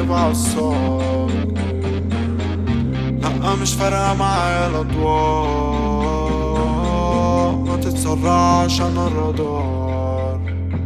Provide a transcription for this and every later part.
نجيب عالصاج لأ مش فارقة معايا الأضواء ما تتسرعش أنا الرادار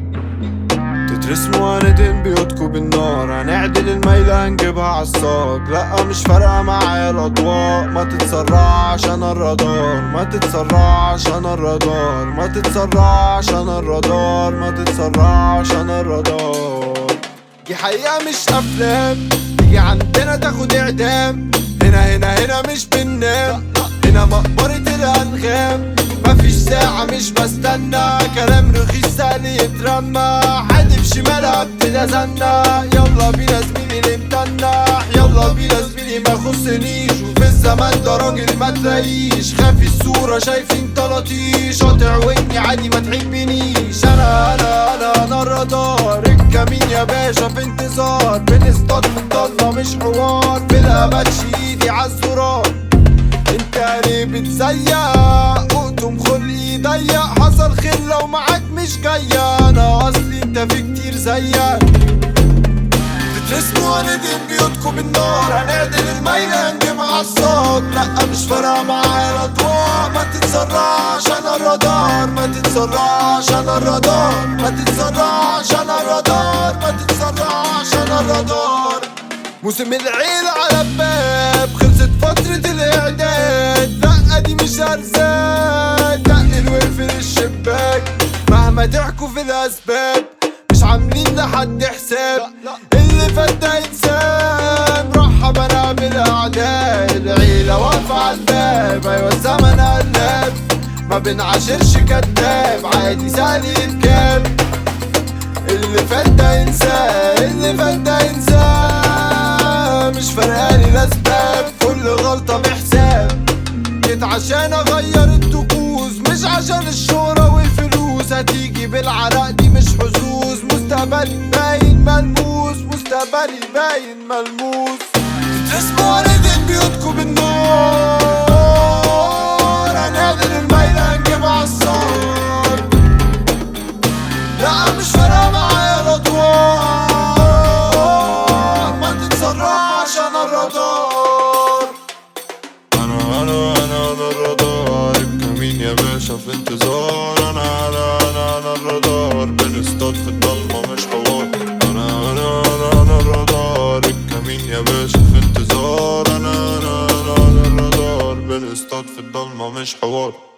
تترسموا هندم بيوتكوا بالنار هنعدل الميلة هنجيبها عالصاج لأ مش فارقة معايا الأضواء ما تتسرعش أنا الرادار ما تتسرعش أنا الرادار ما تتسرعش أنا الرادار ما تتسرعش أنا الرادار دي حقيقة مش أفلام تيجي عندنا تاخد إعدام هنا هنا هنا مش بننام هنا مقبرة الأنغام مفيش ساعة مش بستنى كلام رخيص سهل يترمى حادف شمالها ابتدى زنة يلا بينا زميلي نمتنح يلا بينا زميلي ما يخصنيش وفي الزمان ده راجل ما تلاقيش خافي الصورة شايفين طلاطيش قاطع ودني عادي ما تحبنيش انا انا انا انا الرادار الكمين يا باشا في انتظار بنصطاد في الضلمة مش حوار بلا ماتش ايدي عالزرار انت ليه بتسيق اقطم خلقي ضيق حصل خير لو معاك مش جاية انا اصلي انت في كتير زيك بترسموا هندم بيوتكم بالنار هنعدل الميلة هنجيب عالصاد لأ مش فارقة معايا الأضواء ما تتسرعش أنا الرادار ما تتسرعش أنا الرادار ما تتسرعش أنا الرادار ما تتسرعش أنا الرادار موسم العيلة على الباب خلصت فترة الإعداد لأ دي مش أرزاق تقل واقفل الشباك مهما ضحكوا في الأسباب مش عاملين لحد حساب اللي فات ده إنسان رحب أنا بالأعداء العيلة واقفة على الباب أيوة الزمن قلاب ما بنعاشرش كداب عادي سهل يتكاب اللي فات ده انساه اللي فات ده انساه مش فارقالي الاسباب كل غلطة بحساب جيت عشان اغير الطقوس مش عشان الشهرة والفلوس هتيجي بالعرق دي مش حظوظ مستقبلي باين ملموس مستقبلي باين ملموس تسمعوا ردن بيوتكم بالنار هنقدر الميلة نجيب عالصار لا مش فارقة معايا الأضواء ما تتسرعش أنا الرادار أنا أنا أنا أنا الرادار الكمين يا باشا في انتظار أنا أنا أنا أنا الرادار بنصطاد في الضلمة مش حوار أنا أنا أنا أنا الرادار الكمين يا باشا في انتظار أنا أنا أنا أنا الرادار بنصطاد في الضلمة مش حوار